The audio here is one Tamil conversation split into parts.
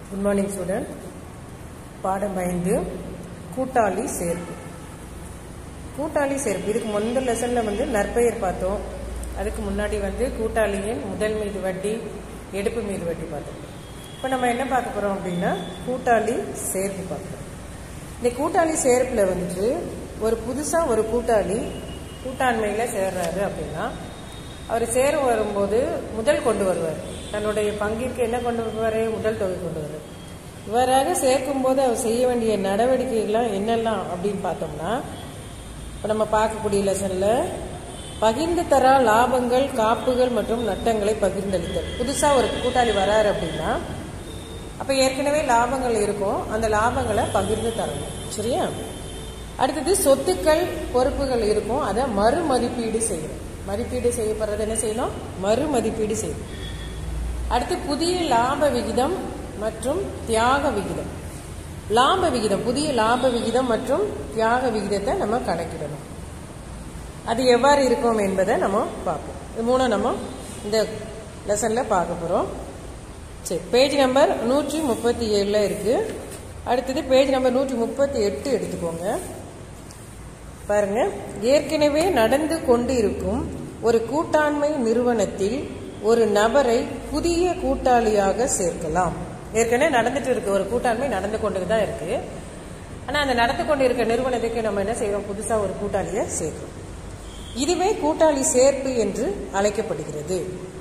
குட் மார்னிங் ஸ்டூடெண்ட் பாடம் ஐந்து கூட்டாளி சேர்ப்பு கூட்டாளி சேர்ப்பு இதுக்கு முந்த லெசன்ல வந்து நற்பெயர் பார்த்தோம் அதுக்கு முன்னாடி வந்து கூட்டாளியின் முதல் மீது வட்டி எடுப்பு மீது வட்டி பார்த்தோம் இப்போ நம்ம என்ன பார்க்க போறோம் அப்படின்னா கூட்டாளி சேர்ப்பு பார்க்குறோம் இந்த கூட்டாளி சேர்ப்புல வந்துட்டு ஒரு புதுசா ஒரு கூட்டாளி கூட்டாண்மையில சேர்றாரு அப்படின்னா அவர் சேர வரும்போது முதல் கொண்டு வருவார் தன்னுடைய பங்கிற்கு என்ன கொண்டு வருவார் முதல் தொகை கொண்டு வருவார் இவ்வாறாக சேர்க்கும் போது அவர் செய்ய வேண்டிய நடவடிக்கைகள்லாம் என்னெல்லாம் அப்படின்னு பார்த்தோம்னா இப்போ நம்ம பார்க்கக்கூடிய லெசன்ல பகிர்ந்து தரா லாபங்கள் காப்புகள் மற்றும் நட்டங்களை பகிர்ந்தளித்தல் புதுசா ஒரு கூட்டாளி வராரு அப்படின்னா அப்ப ஏற்கனவே லாபங்கள் இருக்கும் அந்த லாபங்களை பகிர்ந்து தரணும் சரியா அடுத்தது சொத்துக்கள் பொறுப்புகள் இருக்கும் அதை மறுமதிப்பீடு செய்யணும் மதிப்பீடு செய்யப்படுறது என்ன செய்யணும் மறுமதிப்பீடு செய்யணும் அடுத்து புதிய லாப விகிதம் மற்றும் தியாக விகிதம் லாப விகிதம் புதிய லாப விகிதம் மற்றும் தியாக விகிதத்தை நம்ம கணக்கிடணும் அது எவ்வாறு இருக்கும் என்பதை நம்ம பார்ப்போம் இது மூணு நம்ம இந்த லெசன்ல பார்க்க போறோம் சரி பேஜ் நம்பர் நூற்றி முப்பத்தி ஏழுல இருக்கு அடுத்தது பேஜ் நம்பர் நூற்றி முப்பத்தி எட்டு எடுத்துக்கோங்க பாருங்க ஏற்கனவே நடந்து கொண்டு இருக்கும் ஒரு கூட்டாண்மை நிறுவனத்தில் ஒரு நபரை புதிய கூட்டாளியாக சேர்க்கலாம் ஏற்கனவே நடந்துட்டு இருக்கு ஒரு கூட்டாண்மை நடந்து கொண்டு தான் இருக்கு ஆனா அந்த நடந்து கொண்டு இருக்க நிறுவனத்துக்கு நம்ம என்ன செய்யறோம் புதுசா ஒரு கூட்டாளியை சேர்க்கிறோம் இதுவே கூட்டாளி சேர்ப்பு என்று அழைக்கப்படுகிறது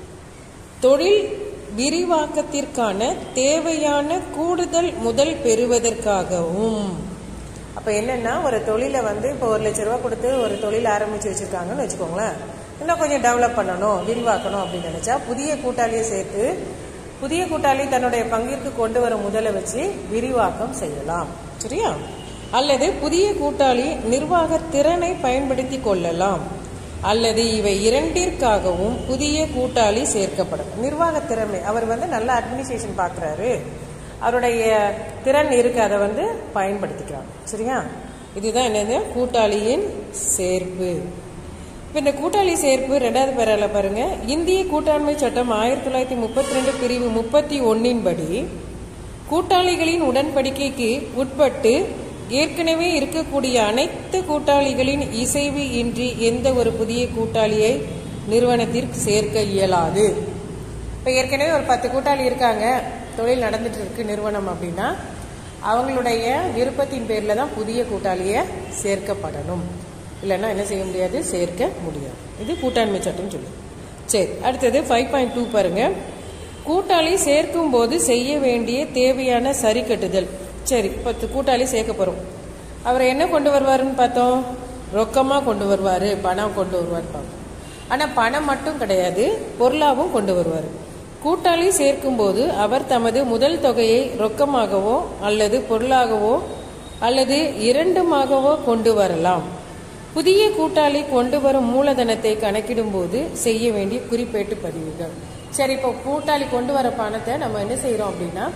தொழில் விரிவாக்கத்திற்கான தேவையான கூடுதல் முதல் பெறுவதற்காகவும் அப்ப என்னன்னா ஒரு தொழிலை வந்து இப்போ ஒரு லட்ச ரூபா கொடுத்து ஒரு தொழில் ஆரம்பிச்சு வச்சிருக்காங்கன்னு வச்சுக்கோங்களேன் இன்னும் கொஞ்சம் டெவலப் பண்ணணும் விரிவாக்கணும் அப்படின்னு நினைச்சா புதிய கூட்டாளியை சேர்த்து புதிய கூட்டாளி தன்னுடைய பங்கிற்கு கொண்டு வர முதலை வச்சு விரிவாக்கம் செய்யலாம் சரியா அல்லது புதிய கூட்டாளி நிர்வாக திறனை பயன்படுத்தி கொள்ளலாம் அல்லது இவை இரண்டிற்காகவும் புதிய கூட்டாளி சேர்க்கப்படும் நிர்வாக திறமை அவர் வந்து நல்ல அட்மினிஸ்ட்ரேஷன் பார்க்குறாரு அவருடைய திறன் இருக்கு அதை வந்து பயன்படுத்திக்கலாம் சரியா இதுதான் என்னது கூட்டாளியின் சேர்ப்பு இப்போ இந்த கூட்டாளி சேர்ப்பு ரெண்டாவது பேரால பாருங்க இந்திய கூட்டாண்மை சட்டம் ஆயிரத்தி தொள்ளாயிரத்தி முப்பத்தி ரெண்டு பிரிவு முப்பத்தி ஒன்னின் படி கூட்டாளிகளின் உடன்படிக்கைக்கு உட்பட்டு ஏற்கனவே இருக்கக்கூடிய அனைத்து கூட்டாளிகளின் இசைவு இன்றி எந்த ஒரு புதிய கூட்டாளியை நிறுவனத்திற்கு சேர்க்க இயலாது இப்போ ஏற்கனவே ஒரு பத்து கூட்டாளி இருக்காங்க தொழில் நடந்துட்டு இருக்கு நிறுவனம் அப்படின்னா அவங்களுடைய விருப்பத்தின் பேர்ல தான் புதிய கூட்டாளியை சேர்க்கப்படணும் இல்லைன்னா என்ன செய்ய முடியாது சேர்க்க முடியாது இது கூட்டாண்மை சட்டம் சொல்லு சரி அடுத்தது ஃபைவ் பாயிண்ட் டூ பாருங்க கூட்டாளி சேர்க்கும் போது செய்ய வேண்டிய தேவையான சரி கட்டுதல் சரி பத்து கூட்டாளி சேர்க்க போறோம் அவர் என்ன கொண்டு வருவாருன்னு பார்த்தோம் ரொக்கமா கொண்டு வருவாரு பணம் கொண்டு வருவார் பார்ப்போம் ஆனா பணம் மட்டும் கிடையாது பொருளாவும் கொண்டு வருவார் கூட்டாளி சேர்க்கும் போது அவர் தமது முதல் தொகையை ரொக்கமாகவோ அல்லது பொருளாகவோ அல்லது இரண்டுமாகவோ கொண்டு வரலாம் புதிய கூட்டாளி கொண்டு வரும் மூலதனத்தை கணக்கிடும் போது செய்ய வேண்டிய குறிப்பேட்டு பதிவுகள் சரி இப்போ கூட்டாளி கொண்டு வர பணத்தை நம்ம என்ன செய்யறோம் அப்படின்னா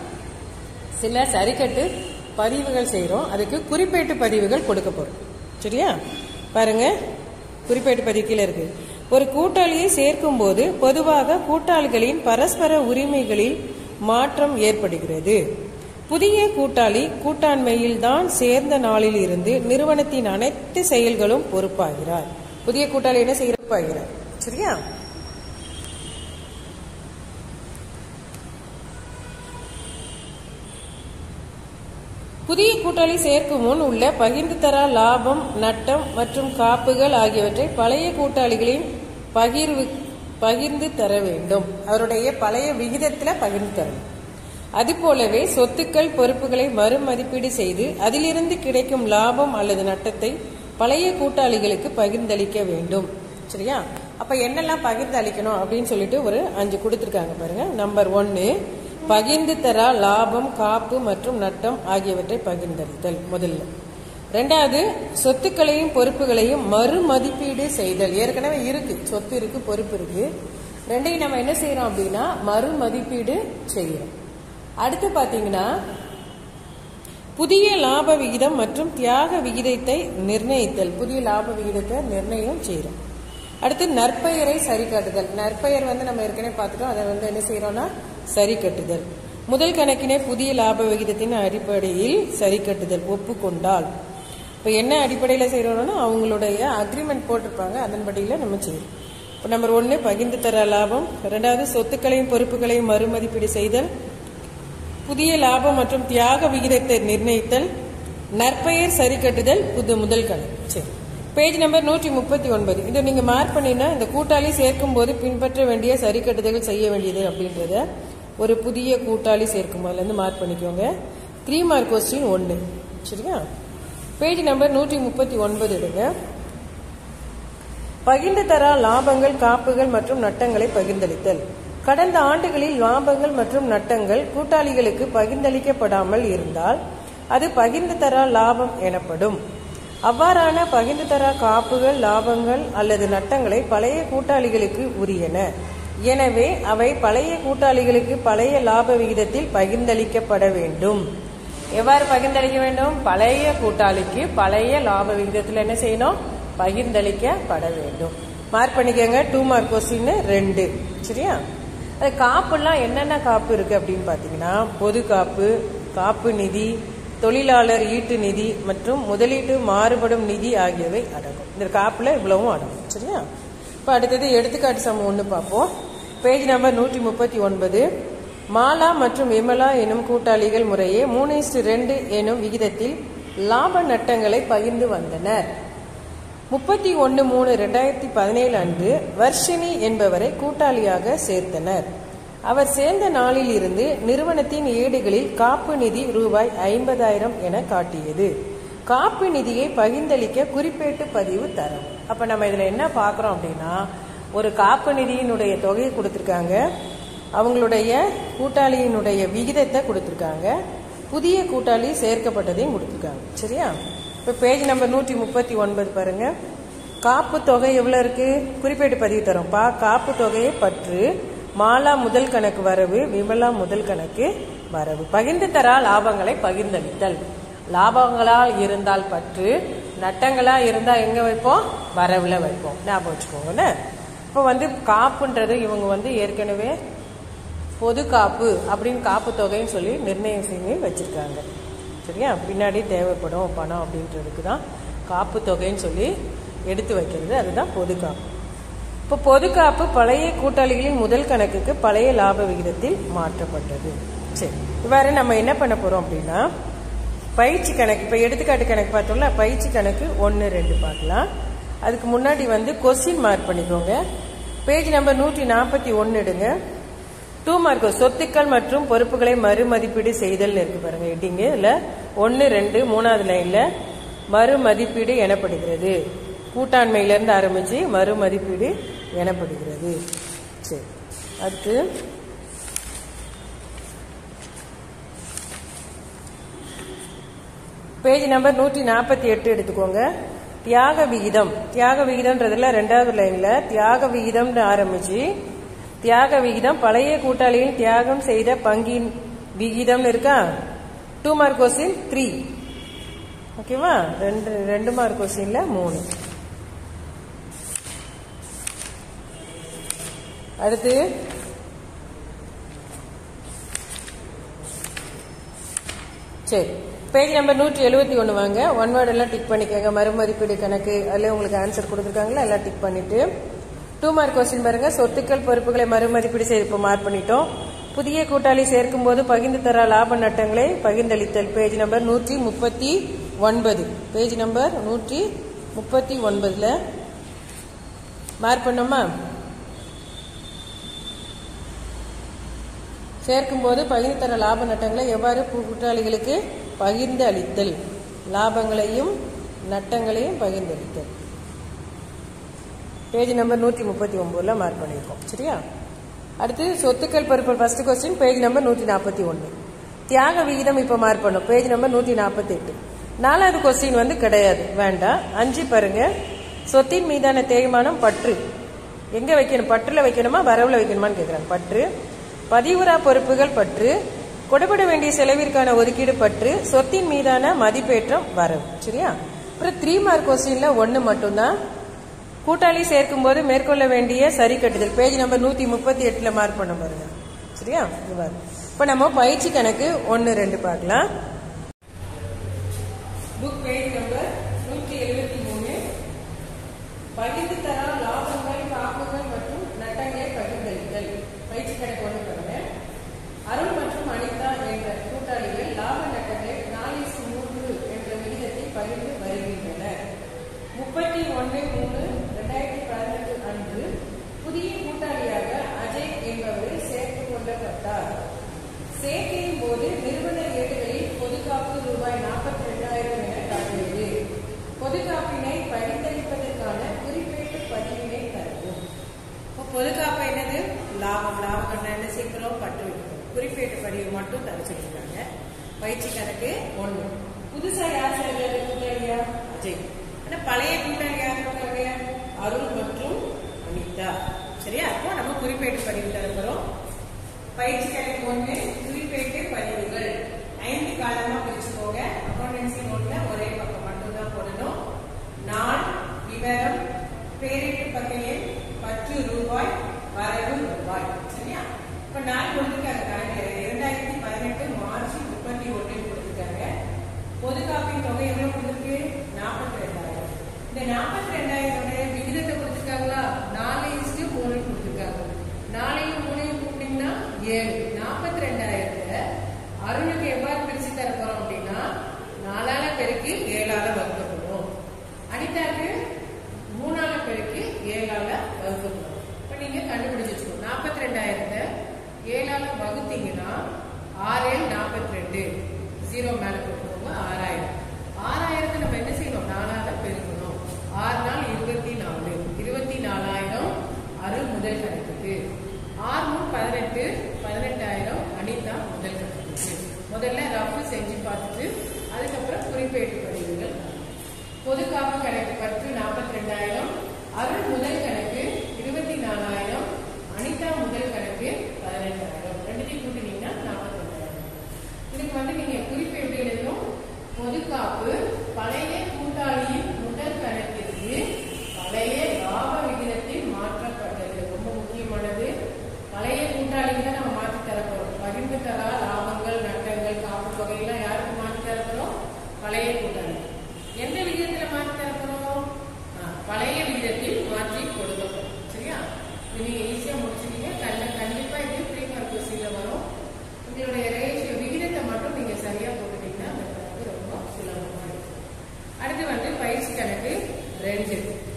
சில சரிக்கட்டு பதிவுகள் செய்யறோம் அதுக்கு குறிப்பேட்டு பதிவுகள் கொடுக்க போறோம் சரியா பாருங்க குறிப்பேட்டு பதிவு கீழே இருக்கு ஒரு கூட்டாளியை சேர்க்கும் போது பொதுவாக கூட்டாளிகளின் பரஸ்பர உரிமைகளில் மாற்றம் ஏற்படுகிறது புதிய கூட்டாளி கூட்டாண்மையில் தான் சேர்ந்த நாளில் இருந்து நிறுவனத்தின் அனைத்து செயல்களும் பொறுப்பாகிறார் புதிய கூட்டாளி என்ன செய்ய பொறுப்பாகிறார் சரியா புதிய கூட்டாளி சேர்க்கும் முன் உள்ள பகிர்ந்து தரா லாபம் நட்டம் மற்றும் காப்புகள் ஆகியவற்றை பழைய கூட்டாளிகளின் பகிர்வு பகிர்ந்து தர வேண்டும் அவருடைய பழைய விகிதத்துல பகிர்ந்து தரணும் அதுபோலவே சொத்துக்கள் பொறுப்புகளை மறுமதிப்பீடு செய்து அதிலிருந்து கிடைக்கும் லாபம் அல்லது நட்டத்தை பழைய கூட்டாளிகளுக்கு பகிர்ந்தளிக்க வேண்டும் சரியா அப்ப என்னெல்லாம் பகிர்ந்து அளிக்கணும் அப்படின்னு சொல்லிட்டு ஒரு அஞ்சு கொடுத்துருக்காங்க பாருங்க நம்பர் ஒன்னு பகிர்ந்து தரா லாபம் காப்பு மற்றும் நட்டம் ஆகியவற்றை பகிர்ந்தளித்தல் முதல்ல ரெண்டாவது சொத்துக்களையும் பொறுப்புகளையும் மறுமதிப்பீடு செய்தல் ஏற்கனவே இருக்கு சொத்து இருக்கு பொறுப்பு இருக்கு ரெண்டையும் நம்ம என்ன செய்யறோம் அப்படின்னா மறுமதிப்பீடு செய்யறோம் அடுத்து பாத்தீங்கன்னா புதிய லாப விகிதம் மற்றும் தியாக விகிதத்தை நிர்ணயித்தல் புதிய லாப விகிதத்தை நிர்ணயம் செய்யறோம் அடுத்து நற்பெயரை சரி கட்டுதல் நற்பெயர் வந்து நம்ம ஏற்கனவே பார்த்துட்டோம் அதை வந்து என்ன செய்யறோம்னா சரி கட்டுதல் முதல் கணக்கினை புதிய லாப விகிதத்தின் அடிப்படையில் சரி கட்டுதல் ஒப்புக்கொண்டால் இப்போ என்ன அடிப்படையில் செய்கிறோம்னா அவங்களுடைய அக்ரிமெண்ட் போட்டிருப்பாங்க அதன்படியில் நம்ம செய்யணும் இப்போ நம்பர் ஒன்று பகிர்ந்து தர லாபம் ரெண்டாவது சொத்துக்களையும் பொறுப்புகளையும் மறுமதிப்பீடு செய்தல் புதிய லாபம் மற்றும் தியாக விகிதத்தை நிர்ணயித்தல் நற்பெயர் சரி கட்டுதல் புது முதல் கணக்கு சரி பேஜ் நம்பர் நூற்றி முப்பத்தி ஒன்பது இதை நீங்க மார்க் பண்ணினா இந்த கூட்டாளி சேர்க்கும் போது பின்பற்ற வேண்டிய சரி கட்டுதல்கள் செய்ய வேண்டியது அப்படின்றத ஒரு புதிய கூட்டாளி சேர்க்கும் போதுல இருந்து மார்க் பண்ணிக்கோங்க த்ரீ மார்க் கொஸ்டின் ஒன்று சரியா பேஜ் நம்பர் நூற்றி முப்பத்தி ஒன்பது எடுங்க பகிர்ந்து தரா லாபங்கள் காப்புகள் மற்றும் நட்டங்களை பகிர்ந்தளித்தல் கடந்த ஆண்டுகளில் லாபங்கள் மற்றும் நட்டங்கள் கூட்டாளிகளுக்கு பகிர்ந்தளிக்கப்படாமல் இருந்தால் அது பகிர்ந்து தரா லாபம் எனப்படும் அவ்வாறான பகிர்ந்து தரா காப்புகள் லாபங்கள் அல்லது நட்டங்களை பழைய கூட்டாளிகளுக்கு உரியன எனவே அவை பழைய கூட்டாளிகளுக்கு பழைய லாப விகிதத்தில் பகிர்ந்தளிக்கப்பட வேண்டும் எவ்வாறு பகிர்ந்தளிக்க வேண்டும் பழைய கூட்டாளிக்கு பழைய லாப விகிதத்தில் என்ன செய்யணும் பகிர்ந்தளிக்கப்பட வேண்டும் மார்க் பண்ணிக்கோங்க டூ மார்க் கொஸ்டின் ரெண்டு சரியா அது காப்புலாம் என்னென்ன காப்பு இருக்கு அப்படின்னு பார்த்தீங்கன்னா பொது காப்பு காப்பு நிதி தொழிலாளர் ஈட்டு நிதி மற்றும் முதலீட்டு மாறுபடும் நிதி ஆகியவை அடங்கும் இந்த காப்புல இவ்வளவும் அடங்கும் சரியா இப்போ அடுத்தது எடுத்துக்காட்டு சமம் ஒன்று பார்ப்போம் பேஜ் நம்பர் நூற்றி முப்பத்தி ஒன்பது மாலா மற்றும் விமலா எனும் கூட்டாளிகள் முறையே மூணு ரெண்டு எனும் விகிதத்தில் லாப நட்டங்களை பகிர்ந்து வந்தனர் முப்பத்தி ஒன்று மூணு ரெண்டாயிரத்தி பதினேழு அன்று வர்ஷினி என்பவரை கூட்டாளியாக சேர்த்தனர் அவர் சேர்ந்த நாளில் இருந்து நிறுவனத்தின் ஏடுகளில் காப்பு நிதி ரூபாய் ஐம்பதாயிரம் என காட்டியது காப்பு நிதியை பகிர்ந்தளிக்க குறிப்பேட்டு பதிவு தரம் அப்ப நம்ம இதுல என்ன பார்க்கறோம் அப்படின்னா ஒரு காப்பு நிதியினுடைய தொகையை கொடுத்திருக்காங்க அவங்களுடைய கூட்டாளியினுடைய விகிதத்தை கொடுத்திருக்காங்க புதிய கூட்டாளி சேர்க்கப்பட்டதையும் கொடுத்திருக்காங்க சரியா இப்ப பேஜ் நம்பர் நூற்றி முப்பத்தி ஒன்பது பாருங்க காப்பு தொகை எவ்வளவு இருக்கு குறிப்பேட்டு பதிவு தரும் பா காப்பு தொகையை பற்று மாலா முதல் கணக்கு வரவு விமலா முதல் கணக்கு வரவு பகிர்ந்து தரா லாபங்களை பகிர்ந்தளித்தல் லாபங்களால் இருந்தால் பற்று நட்டங்களா இருந்தா எங்க வைப்போம் வரவுல வைப்போம் ஞாபகம் வச்சுக்கோங்க இப்போ வந்து காப்புன்றது இவங்க வந்து ஏற்கனவே பொது காப்பு அப்படின்னு காப்பு தொகைன்னு சொல்லி நிர்ணயம் செஞ்சு வச்சிருக்காங்க சரியா பின்னாடி தேவைப்படும் பணம் அப்படின்றதுக்கு தான் காப்பு தொகைன்னு சொல்லி எடுத்து வைக்கிறது அதுதான் பொது காப்பு இப்போ பொது காப்பு பழைய கூட்டாளிகளின் முதல் கணக்குக்கு பழைய லாப விகிதத்தில் மாற்றப்பட்டது சரி இவ்வாறு நம்ம என்ன பண்ண போறோம் அப்படின்னா பயிற்சி கணக்கு இப்போ எடுத்துக்காட்டு கணக்கு பார்த்தோம்ல பயிற்சி கணக்கு ஒன்று ரெண்டு பார்க்கலாம் அதுக்கு முன்னாடி வந்து கொஸ்டின் மார்க் பண்ணிக்கோங்க பேஜ் நம்பர் நூற்றி நாற்பத்தி ஒன்று எடுங்க டூ மார்க் சொத்துக்கள் மற்றும் பொறுப்புகளை மறுமதிப்பீடு செய்தல் இருக்கு பாருங்க ஹெட்டிங்கு இல்லை ஒன்று ரெண்டு மூணாவது லைன்ல மறுமதிப்பீடு எனப்படுகிறது கூட்டாண்மையிலிருந்து ஆரம்பிச்சு மறுமதிப்பீடு எனப்படுகிறது சரி அடுத்து பேஜ் நம்பர் நூற்றி நாற்பத்தி எட்டு எடுத்துக்கோங்க தியாக விகிதம் தியாக விகிதம்ன்றதுல ரெண்டாவது லைன்ல தியாக விகிதம்னு ஆரம்பிச்சு தியாக விகிதம் பழைய கூட்டாளியின் தியாகம் செய்த பங்கின் விகிதம்னு இருக்கா டூ மார்க் கொஸ்டின் த்ரீ ஓகேவா ரெண்டு ரெண்டு மார்க் கொஸ்டின்ல மூணு அடுத்து சரி பேஜ் நம்பர் நூற்றி எழுபத்தி ஒன்று வாங்க ஒன் வேர்ட் எல்லாம் டிக் பண்ணிக்கோங்க மறுமதிப்பீடு கணக்கு அதில் உங்களுக்கு ஆன்சர் கொடுத்துருக்காங்களா எல்லாம் டிக் பண்ணிட்டு டூ மார்க் கொஸ்டின் பாருங்க சொத்துக்கள் பொறுப்புகளை மறுமதிப்பீடு செய்து இப்போ மார்க் பண்ணிட்டோம் புதிய கூட்டாளி சேர்க்கும் போது பகிர்ந்து தர லாப நட்டங்களை பகிர்ந்தளித்தல் பேஜ் நம்பர் நூற்றி முப்பத்தி ஒன்பது பேஜ் நம்பர் நூற்றி முப்பத்தி ஒன்பதுல மார்க் பண்ணோமா சேர்க்கும்போது பகிர்ந்து தர லாப நட்டங்களை எவ்வாறு கூட்டாளிகளுக்கு பகிர்ந்து அளித்தல் லாபங்களையும் நட்டங்களையும் பகிர்ந்து அளித்தல் பேஜ் நம்பர் நூற்றி முப்பத்தி ஒன்பதுல மார்க் பண்ணியிருக்கோம் சரியா அடுத்து சொத்துக்கள் பொறுப்பு ஃபர்ஸ்ட் கொஸ்டின் பேஜ் நம்பர் நூற்றி நாற்பத்தி ஒன்று தியாக விகிதம் இப்போ மார்க் பண்ணும் பேஜ் நம்பர் நூற்றி நாற்பத்தி எட்டு நாலாவது கொஸ்டின் வந்து கிடையாது வேண்டாம் அஞ்சு பாருங்க சொத்தின் மீதான தேய்மானம் பற்று எங்க வைக்கணும் பற்றுல வைக்கணுமா வரவுல வைக்கணுமான்னு கேட்குறாங்க பற்று பதிவுறா பொறுப்புகள் பற்று கொடுபட வேண்டிய செலவிற்கான ஒதுக்கீடு பற்று சொத்தின் மீதான மதிப்பேற்றம் வரவு சரியா அப்புறம் த்ரீ மார்க் கொஸ்டின்ல ஒன்று மட்டும்தான் கூட்டாளி சேர்க்கும் போது மேற்கொள்ள வேண்டிய சரி கட்டுதல் பேஜ் நம்பர் நூத்தி முப்பத்தி எட்டுல மார்க் பண்ண பாருங்க சரியா இவ்வாறு இப்போ நம்ம பயிற்சி கணக்கு ஒன்று ரெண்டு பார்க்கலாம் புக் பேஜ் நம்பர் நூற்றி எழுபத்தி மூணு பகிர்ந்து தரா லாபங்கள் காப்புகள் மற்றும் நட்டங்களை பகிர்ந்தளித்தல் பயிற்சி கணக்கு ஒன்று பாருங்க அருள் மற்றும் அனிதா என்ற கூட்டாளிகள் லாப நட்டங்களை நாலு மூன்று என்ற விகிதத்தில் பகிர்ந்து வருகின்றனர் முப்பத்தி ஒன்று மூணு ரெண்டாயிரத்தி பதினெட்டு அன்று புதிய கூட்டாளியாக அஜய் என்பவர் சேர்த்துக் கொள்ளப்பட்டார் சேர்க்கையின் போது நிறுவன ஏடுகளில் பொதுக்காப்பு ரூபாய் நாற்பத்தி ரெண்டாயிரம் என காட்டியது பொதுக்காப்பினை பரிந்தளிப்பதற்கான குறிப்பேட்டு பதிவினை தரவும் இப்போ பொதுக்காப்பு என்னது லாபம் லாபம் கண்ணா என்ன சேர்க்கிறோம் பட்டு வைக்கிறோம் குறிப்பேட்டு பதிவு மட்டும் தர சொல்லியிருக்காங்க பயிற்சி கணக்கு ஒன்று புதுசா யார் சேர்ந்த கூட்டாளியா அஜய் ஆனா பழைய கூட்டாளி யார் இருக்காங்க அருள் மற்றும் அனிதா சரியா அப்போ நம்ம குறிப்பேட்டு பதிவு தர போறோம் பயிற்சி கணக்கு ஒன்று குறிப்பேட்டு பதிவுகள் ஐந்து காலமா பிரிச்சுக்கோங்க அக்கௌண்டன்சி நோட்ல ஒரே பக்கம் மட்டும்தான் போடணும் நாள் விவரம் பேரிட்டு பக்கையில் பத்து ரூபாய் வரவு ரூபாய் சரியா இப்ப நாள் கொடுத்துருக்காங்க கணக்கு இரண்டாயிரத்தி பதினெட்டு மார்ச் முப்பத்தி ஒன்றில் கொடுத்துருக்காங்க பொது காப்பின் தொகை எவ்வளவு கொடுத்துருக்கு நாற்பத்தி ரெண்டாயிரம் இந்த நாற்பத்தி ரெண்டாயிரம் விகிதத்தை கொடுத்துருக்காங்களா நாலு இஸ்டு மூணு கொடுத்துருக்காங்க நாளையும் மூணையும் கூப்பிட்டீங்கன்னா ஏழு நாற்பத்தி ரெண்டாயிரத்தை அருணுக்கு எவ்வாறு பிரிச்சு தர போறோம் அப்படின்னா நாலால பெருக்கி ஏழால வகுக்கப்படும் அனிதாக்கு மூணால பெருக்கி ஏழால வகுக்கப்படும் இப்ப நீங்க கண்டுபிடிச்சு வச்சுக்கணும் நாற்பத்தி ரெண்டாயிரத்தை ஏழால வகுத்தீங்கன்னா ஆறு ஏழு நாற்பத்தி ரெண்டு ஜீரோ மேல போட்டுக்கோங்க ஆறாயிரம் ஆறாயிரத்தை நம்ம என்ன செய்யணும் நாலால பெருக்கணும் ஆறு நாள் இருபத்தி நாலு இருபத்தி நாலாயிரம் அருள் முதல் கணக்குக்கு ஆறு மூணு பதினெட்டு பதினெட்டாயிரம் அனிதா முதல் கணக்குக்கு முதல்ல ரஃப் செஞ்சு பார்த்துட்டு அதுக்கப்புறம் குறிப்பேட்டு பதிவுகள் பொது காப்பு கணக்கு பத்து நாற்பத்தி ரெண்டாயிரம் அருள் முதல் கணக்கு இருபத்தி நாலாயிரம் அனிதா முதல் கணக்கு பதினெட்டாயிரம் ரெண்டுத்தையும் கூட்டினீங்கன்னா நாற்பத்தி ரெண்டாயிரம் இதுக்கு வந்து நீங்க குறிப்பு எப்படி எழுதணும் பொது காப்பு பழைய கூட்டாளியின் முதல் கணக்கிற்கு பழைய லாப விகிதத்தில் மாற்றப்பட்டது ரொம்ப முக்கியமானது பழைய கூட்டாளிக்கு தான் நம்ம மாற்றி தர போறோம் பகிர்ந்து தரா லாபங்கள் நட்டங்கள் காப்பு தொகையெல்லாம் யாருக்கு மாற்றி தர போறோம் பழைய கூட்டாளி எந்த விகிதத்துல மாற்றி தர போறோம் ஆ, பழைய விகிதத்தில் மாற்றி கொடுக்க போறோம் சரியா இது நீங்க ஈஸியா முடிச்சிட்டீங்க கண்ட கண்டிப்பா இது ப்ரீ மார்க் கொஸ்டின்ல வரும் உங்களுடைய ரேஷியோ விகிதத்தை மட்டும் நீங்க சரியா போட்டுட்டீங்கன்னா அந்த கணக்கு ரொம்ப சுலபமா இருக்கும் அடுத்து வந்து பயிற்சி கணக்கு ரெண்டு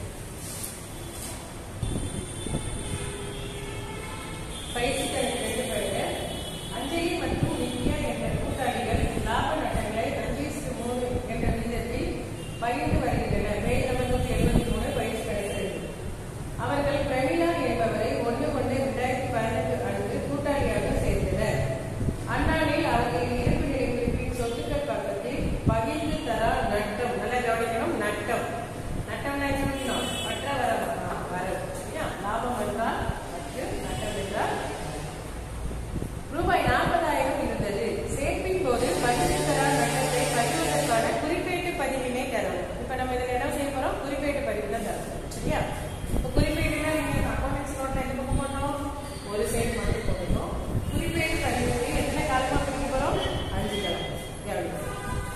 பயிற்சி கணக்கு ரெண்டு பாருங்க அஞ்சலி மற்றும் நித்யா என்ற கூட்டாளிகள் லாப நட்டங்களை அஞ்சு மூணு என்ற விகிதத்தில் பகிர்ந்து வருகின்றனர் மே நூற்றி எழுபத்தி மூணு பயிற்சி கணக்கு ரெண்டு அவர்கள் பிரமிளா என்பவரை ஒன்று ஒன்று இரண்டாயிரத்தி பதினெட்டு அன்று கூட்டாளியாக சேர்ந்தனர் அந்நாளில் அவர்கள் இருப்பு நிலை குறிப்பின் சொத்துக்கள் பக்கத்தில் பகிர்ந்து தரா நட்டம் நல்லா கவனிக்கணும் நட்டம் நட்டம்னா என்ன சொல்லணும்? மற்ற வரவு ஆ, வரவு சரியா லாபம் என்றால் மற்ற நட்டம் என்றால் ரூபாய் நாற்பதாயிரம் இருந்தது சேர்ப்பின் போது பகிர்ந்து தரா நட்டத்தை பதிவதற்கான குறிப்பேட்டு பதிவினை தரணும் இப்ப நம்ம இதுல இடம் செய்ய போறோம் குறிப்பேட்டு பதிவு தான் தரணும் சரியா இப்ப குறிப்பேட்டுனா நீங்க அக்கௌண்டன்ஸ் நோட்ல எந்த பக்கம் போடணும் ஒரு சைடு மட்டும் போடணும் குறிப்பேட்டு பதிவுக்கு எத்தனை காலமா பிரிக்க போறோம் அஞ்சு காலம் கவனிங்க.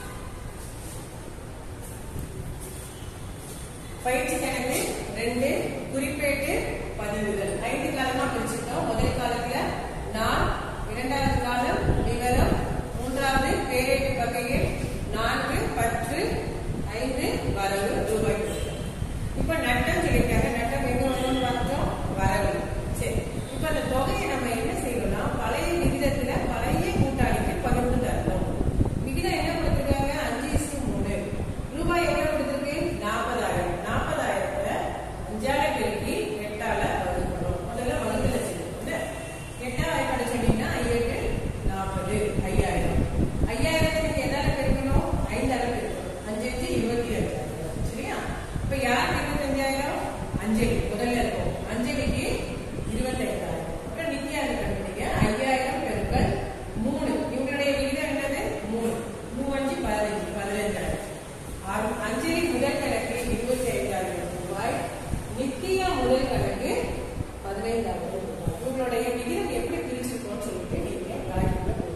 பயிற்சி கணக்கு ரெண்டு குறிப்பேட்டு பதிவுகள் ஐந்து காலமா பிரிச்சுட்டோம் முதல் காலத்துல நான் இரண்டாவது காலம் விவரம் மூன்றாவது பேரேட்டு வகையில் நான்கு பற்று ஐந்து வரவு ரூபாய் கொடுத்தோம். இப்ப நட்டம் சொல்லியிருக்காங்க நட்டம் எங்க வரும்னு பார்த்தோம் வரவு சரி இப்ப அந்த தொகையை நம்ம என்ன செய்யணும்னா பழைய விகிதத்துல பழைய கூட்டாளிக்கு பகிர்ந்து தரணும் விகிதம் என்ன கொடுத்திருக்காங்க அஞ்சு இஸ்டு மூணு ரூபாய் எவ்வளவு கொடுத்திருக்கு நாற்பதாயிரம் நாற்பதாயிரத்துல அஞ்சால பெருக்கி எட்டால வகுக்கணும் முதல்ல வகுத்துல செய்யணும் எட்டாயிரம் கிடைச்சீங்கன்னா ஐயட்டு நாற்பது ஐயாயிரம் ஐயாயிரத்தை நீங்க எதால பெருக்கணும் ஐந்தால பெருக்கணும் அஞ்சு அஞ்சு இருபத்தி அஞ்சாயிரம் சரியா இப்ப யாருக்கு இருபத்தஞ்சாயிரம் அஞ்சலி முதல்ல இருக்கும் அஞ்சலிக்கு இருபத்தைந்தாயிரம் அப்புறம் நித்யாவுக்கு கண்டுபிடிங்க ஐயாயிரம் பெருக்கள் மூணு இவங்களுடைய விகிதம் என்னது மூணு மூவஞ்சு பதினஞ்சு பதினஞ்சாயிரம் ஆறு- அஞ்சலி முதல் கணக்கு இருபத்தி ஐந்தாயிரம் ரூபாய் நித்தியா முதல் கணக்கு பதினைந்தாயிரம் ரூபாய் உங்களுடைய விகிதம் எப்படி பிரிச்சிருக்கோம்னு சொல்லிட்டு நீங்க காய்க்குள்ள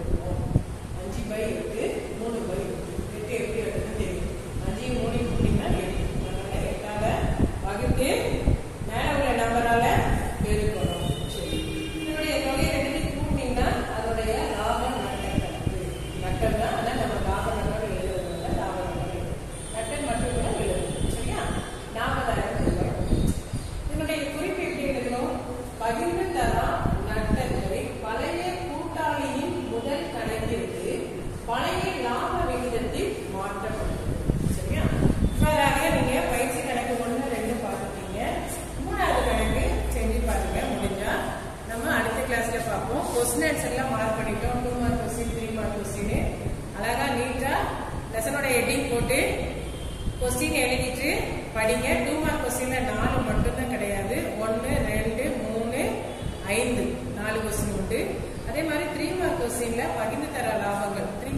போட்டு கொஸ்டின் எழுதிட்டு படிங்க டூ மார்க் கொஸ்டின்ல நாலு மட்டும்தான் கிடையாது ஒன்னு ரெண்டு மூணு ஐந்து நாலு கொஸ்டின் உண்டு அதே மாதிரி த்ரீ மார்க் கொஸ்டின்ல பகிர்ந்து தர லாபங்கள் த்ரீ